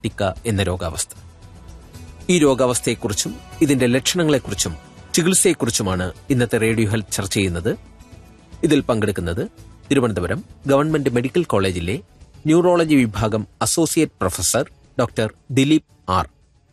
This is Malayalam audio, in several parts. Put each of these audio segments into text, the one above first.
സയാറ്റിക്ക എന്ന രോഗാവസ്ഥ ഈ രോഗാവസ്ഥയെക്കുറിച്ചും ഇതിന്റെ ലക്ഷണങ്ങളെക്കുറിച്ചും ചികിത്സയെക്കുറിച്ചുമാണ് ഇന്നത്തെ റേഡിയോ ഹെൽത്ത് ചർച്ച ചെയ്യുന്നത് ഇതിൽ പങ്കെടുക്കുന്നത് തിരുവനന്തപുരം ഗവൺമെന്റ് മെഡിക്കൽ കോളേജിലെ ന്യൂറോളജി വിഭാഗം associate professor doctor Dileep R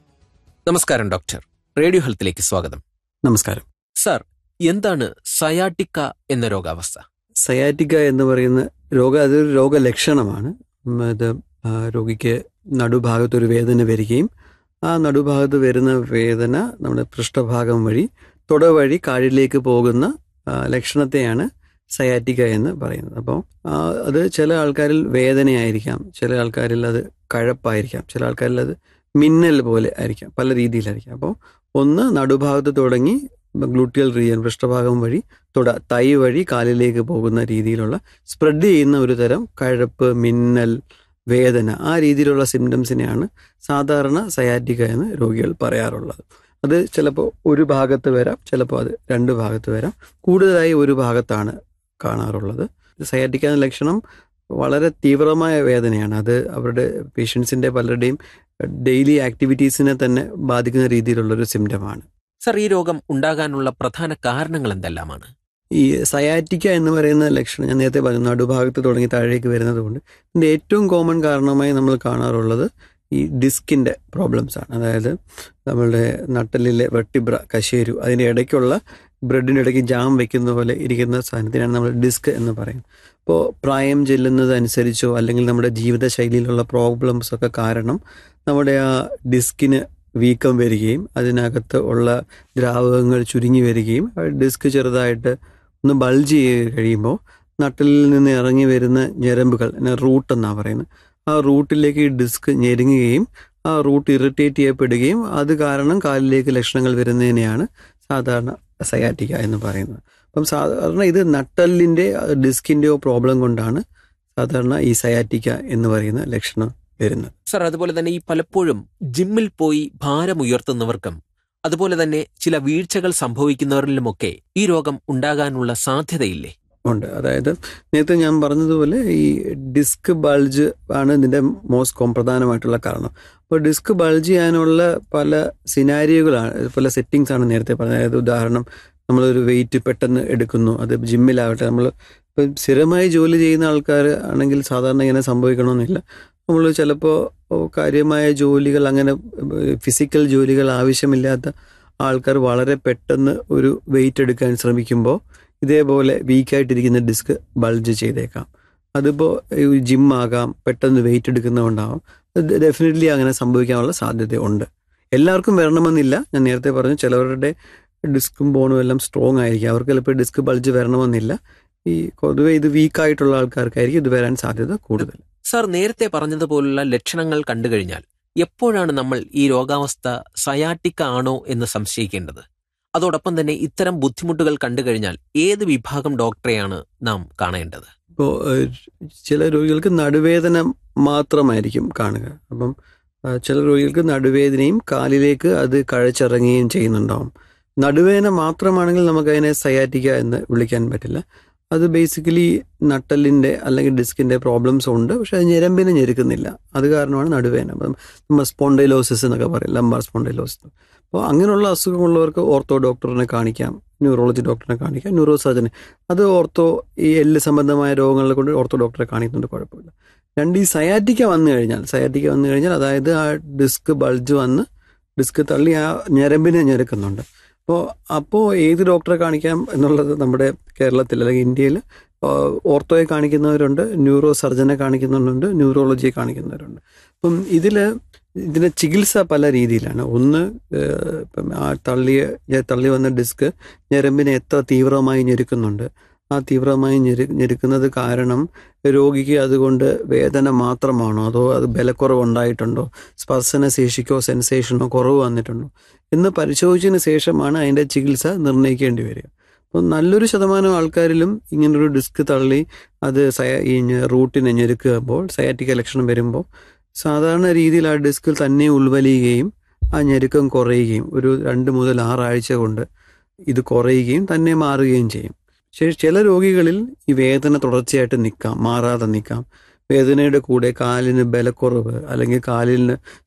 നമസ്കാരം ഡോക്ടർ റേഡിയോ ഹെൽത്തിലേക്ക് സ്വാഗതം നമസ്കാരം സർ എന്താണ് സയാറ്റിക്ക എന്ന രോഗാവസ്ഥ സയാറ്റിക്ക എന്ന് പറയുന്ന രോഗ അതൊരു രോഗലക്ഷണമാണ് ഉം, അത് ആ, രോഗിക്ക് നടുഭാഗത്ത് ഒരു വേദന വരികയും ആ നടുഭാഗത്ത് വരുന്ന വേദന നമ്മുടെ പൃഷ്ഠഭാഗം വഴി തുട വഴി കാലിലേക്ക് പോകുന്ന ആ, ലക്ഷണത്തെയാണ് സയാറ്റിക്ക എന്ന് പറയുന്നത് അപ്പോൾ ആ, അത് ചില ആൾക്കാരിൽ വേദനയായിരിക്കാം ചില ആൾക്കാരിൽ അത് കഴപ്പായിരിക്കാം ചില ആൾക്കാരിൽ അത് മിന്നൽ പോലെ ആയിരിക്കാം പല രീതിയിലായിരിക്കാം അപ്പോൾ ഒന്ന് നടുഭാഗത്ത് തുടങ്ങി ഗ്ലൂട്ടിയൽ റീജിയൻ പൃഷ്ഠഭാഗം വഴി തുട തൈ വഴി കാലിലേക്ക് പോകുന്ന രീതിയിലുള്ള സ്പ്രെഡ് ചെയ്യുന്ന ഒരു തരം കഴപ്പ് മിന്നൽ വേദന ആ രീതിയിലുള്ള സിംറ്റംസിനെയാണ് സാധാരണ സയാറ്റിക്ക എന്ന് രോഗികൾ പറയാറുള്ളത് അത് ചിലപ്പോൾ ഒരു ഭാഗത്ത് വരാം ചിലപ്പോൾ അത് രണ്ട് ഭാഗത്ത് വരാം കൂടുതലായി ഒരു ഭാഗത്താണ് കാണാറുള്ളത് സയാറ്റിക്ക എന്ന ലക്ഷണം വളരെ തീവ്രമായ വേദനയാണ് അത് അവരുടെ പേഷ്യൻസിൻ്റെ പലരുടെയും ഡെയിലി ആക്ടിവിറ്റീസിനെ തന്നെ ബാധിക്കുന്ന രീതിയിലുള്ളൊരു സിംറ്റമാണ് സർ ഈ രോഗം ഉണ്ടാകാനുള്ള പ്രധാന കാരണങ്ങൾ എന്തെല്ലാമാണ് ഈ സയാറ്റിക്ക എന്ന് പറയുന്ന ലക്ഷണം ഞാൻ നേരത്തെ പറഞ്ഞു നടുഭാഗത്ത് തുടങ്ങി താഴേക്ക് വരുന്നത് കൊണ്ട് ഇതിൻ്റെ ഏറ്റവും കോമൺ കാരണമായി നമ്മൾ കാണാറുള്ളത് ഈ ഡിസ്കിൻ്റെ പ്രോബ്ലംസ് ആണ് അതായത് നമ്മളുടെ നട്ടലിലെ വെട്ടിബ്ര കശേരു അതിൻ്റെ ഇടയ്ക്കുള്ള ബ്രെഡിൻ്റെ ഇടയ്ക്ക് ജാം വെക്കുന്ന പോലെ ഇരിക്കുന്ന സാധനത്തിനാണ് നമ്മൾ ഡിസ്ക് എന്ന് പറയുന്നത് അപ്പോൾ പ്രായം ചെല്ലുന്നതനുസരിച്ചോ അല്ലെങ്കിൽ നമ്മുടെ ജീവിതശൈലിയിലുള്ള പ്രോബ്ലംസ് ഒക്കെ കാരണം നമ്മുടെ ആ ഡിസ്കിന് വീക്കം വരികയും അതിനകത്ത് ഉള്ള ദ്രാവകങ്ങൾ ചുരുങ്ങി വരികയും ആ ഡിസ്ക് ചെറുതായിട്ട് ഒന്ന് ബൾജ് ചെയ്ത് കഴിയുമ്പോൾ നട്ടലിൽ നിന്ന് ഇറങ്ങി വരുന്ന ഞരമ്പുകൾ റൂട്ട് എന്നാണ് പറയുന്നത് ആ റൂട്ടിലേക്ക് ഈ ഡിസ്ക് ഞെരുങ്ങുകയും ആ റൂട്ട് ഇറിറ്റേറ്റ് ചെയ്യപ്പെടുകയും അത് കാരണം കാലിലേക്ക് ലക്ഷണങ്ങൾ വരുന്നതിനെയാണ് സാധാരണ സയാറ്റിക്ക എന്ന് പറയുന്നത് അപ്പം സാധാരണ ഇത് നട്ടലിൻ്റെ ഡിസ്കിൻ്റെയോ പ്രോബ്ലം കൊണ്ടാണ് സാധാരണ ഈ സയാറ്റിക്ക എന്ന് പറയുന്ന ലക്ഷണം വരുന്നത് സർ അതുപോലെ തന്നെ ഈ പലപ്പോഴും ജിമ്മിൽ പോയി ഭാരം ഉയർത്തുന്നവർക്കും അതുപോലെ തന്നെ ചില വീഴ്ചകൾ സംഭവിക്കുന്നവരിലുമൊക്കെ ഈ രോഗം ഉണ്ടാകാനുള്ള സാധ്യതയില്ലേ ഉണ്ട് അതായത് നേരത്തെ ഞാൻ പറഞ്ഞതുപോലെ ഈ ഡിസ്ക് ബൾജ് ആണ് ഇതിൻ്റെ മോസ്റ്റ് കോം പ്രധാനമായിട്ടുള്ള കാരണം അപ്പോൾ ഡിസ്ക് ബൾജ് ചെയ്യാനുള്ള പല സിനാരിയോകളാണ് പല സെറ്റിങ്സ് ആണ് നേരത്തെ പറഞ്ഞത് അതായത് ഉദാഹരണം നമ്മളൊരു വെയിറ്റ് പെട്ടെന്ന് എടുക്കുന്നു അത് ജിമ്മിലാവട്ടെ നമ്മൾ ഇപ്പം സ്ഥിരമായി ജോലി ചെയ്യുന്ന ആൾക്കാർ ആണെങ്കിൽ സാധാരണ ഇങ്ങനെ സംഭവിക്കണമെന്നില്ല നമ്മൾ ചിലപ്പോൾ കാര്യമായ ജോലികൾ അങ്ങനെ ഫിസിക്കൽ ജോലികൾ ആവശ്യമില്ലാത്ത ആൾക്കാർ വളരെ പെട്ടെന്ന് ഒരു വെയിറ്റ് എടുക്കാൻ ശ്രമിക്കുമ്പോൾ ഇതേപോലെ വീക്കായിട്ടിരിക്കുന്ന ഡിസ്ക് ബൾജ് ചെയ്തേക്കാം അതിപ്പോൾ ജിം ആകാം പെട്ടെന്ന് വെയിറ്റ് എടുക്കുന്നതുകൊണ്ടാവാം ഡെഫിനറ്റ്ലി അങ്ങനെ സംഭവിക്കാനുള്ള സാധ്യത ഉണ്ട് എല്ലാവർക്കും വരണമെന്നില്ല ഞാൻ നേരത്തെ പറഞ്ഞു ചിലവരുടെ ഡിസ്കും ബോണും എല്ലാം സ്ട്രോങ് ആയിരിക്കും അവർക്ക് ചിലപ്പോൾ ഡിസ്ക് ബൾജ് വരണമെന്നില്ല ഈ പൊതുവെ ഇത് വീക്കായിട്ടുള്ള ആൾക്കാർക്കായിരിക്കും ഇത് വരാൻ സാധ്യത കൂടുതൽ സർ നേരത്തെ പറഞ്ഞതുപോലുള്ള ലക്ഷണങ്ങൾ കണ്ടു കഴിഞ്ഞാൽ എപ്പോഴാണ് നമ്മൾ ഈ രോഗാവസ്ഥ സയാറ്റിക്ക ആണോ എന്ന് സംശയിക്കേണ്ടത് അതോടൊപ്പം തന്നെ ഇത്തരം ബുദ്ധിമുട്ടുകൾ കണ്ടു കഴിഞ്ഞാൽ ഏത് വിഭാഗം ഡോക്ടറെയാണ് നാം കാണേണ്ടത് ഇപ്പോൾ ചില രോഗികൾക്ക് നടുവേദന മാത്രമായിരിക്കും കാണുക അപ്പം ആ, ചില രോഗികൾക്ക് നടുവേദനയും കാലിലേക്ക് അത് കഴച്ചിറങ്ങുകയും ചെയ്യുന്നുണ്ടാവും നടുവേദന മാത്രമാണെങ്കിൽ നമുക്കതിനെ സയാറ്റിക്ക എന്ന് വിളിക്കാൻ പറ്റില്ല അത് ബേസിക്കലി നട്ടലിൻ്റെ അല്ലെങ്കിൽ ഡിസ്കിൻ്റെ പ്രോബ്ലംസ് ഉണ്ട് പക്ഷെ അത് ഞരമ്പിനെ ഞെരുക്കുന്നില്ല അത് കാരണമാണ് നടുവേദന അപ്പം നമ്മൾ സ്പോണ്ടൈലോസിസ് എന്നൊക്കെ പറയും ലംബാർ സ്പോണ്ടൈലോസിസ് അപ്പോൾ അങ്ങനെയുള്ള അസുഖമുള്ളവർക്ക് ഓർത്തോ ഡോക്ടറിനെ കാണിക്കാം ന്യൂറോളജി ഡോക്ടറിനെ കാണിക്കാം ന്യൂറോ സർജനെ അത് ഓർത്തോ ഈ എല്ല് സംബന്ധമായ രോഗങ്ങളെ കൊണ്ട് ഓർത്തോ ഡോക്ടറെ കാണിക്കുന്നുണ്ട് കുഴപ്പമില്ല രണ്ട് ഈ സയാറ്റിക്ക വന്നു കഴിഞ്ഞാൽ സയാറ്റിക്ക വന്നു കഴിഞ്ഞാൽ അതായത് ആ ഡിസ്ക് ബൾജ് വന്ന് ഡിസ്ക് തള്ളി ആ ഞരമ്പിനെ ഞെരുക്കുന്നുണ്ട് അപ്പോൾ അപ്പോൾ ഏത് ഡോക്ടറെ കാണിക്കാം എന്നുള്ളത് നമ്മുടെ കേരളത്തിൽ അല്ലെങ്കിൽ ഇന്ത്യയിൽ ഓർത്തോയെ കാണിക്കുന്നവരുണ്ട് ന്യൂറോ സർജനെ കാണിക്കുന്നുണ്ട് ന്യൂറോളജിയെ കാണിക്കുന്നവരുണ്ട് അപ്പം ഇതിൽ ഇതിൻ്റെ ചികിത്സ പല രീതിയിലാണ് ഒന്ന് ഏഹ്, ഇപ്പം ആ തള്ളിയ തള്ളി വന്ന ഡിസ്ക് ഞരമ്പിനെ എത്ര തീവ്രമായി ഞെരുക്കുന്നുണ്ട് ആ തീവ്രമായി ഞെരു ഞെരുക്കുന്നത് കാരണം രോഗിക്ക് അതുകൊണ്ട് വേദന മാത്രമാണോ അതോ അത് ബലക്കുറവുണ്ടായിട്ടുണ്ടോ സ്പർശന ശേഷിക്കോ സെൻസേഷനോ കുറവ് വന്നിട്ടുണ്ടോ എന്ന് പരിശോധിച്ചതിന് ശേഷമാണ് അതിൻ്റെ ചികിത്സ നിർണ്ണയിക്കേണ്ടി വരിക അപ്പോൾ നല്ലൊരു ശതമാനം ആൾക്കാരിലും ഇങ്ങനൊരു ഡിസ്ക് തള്ളി അത് സയ ഈ ഞ- റൂട്ടിനെ ഞെരുക്കുമ്പോൾ സയാറ്റിക്ക ലക്ഷണം വരുമ്പോൾ സാധാരണ രീതിയിൽ ആ ഡിസ്കിൽ തന്നെ ഉൾവലിയുകയും ആ ഞെരുക്കം കുറയുകയും ഒരു രണ്ട് മുതൽ ആറാഴ്ച കൊണ്ട് ഇത് കുറയുകയും തന്നെ മാറുകയും ചെയ്യും പക്ഷേ ചില രോഗികളിൽ ഈ വേദന തുടർച്ചയായിട്ട് നിൽക്കാം മാറാതെ നിൽക്കാം വേദനയുടെ കൂടെ കാലിന് ബലക്കുറവ് അല്ലെങ്കിൽ കാലിന്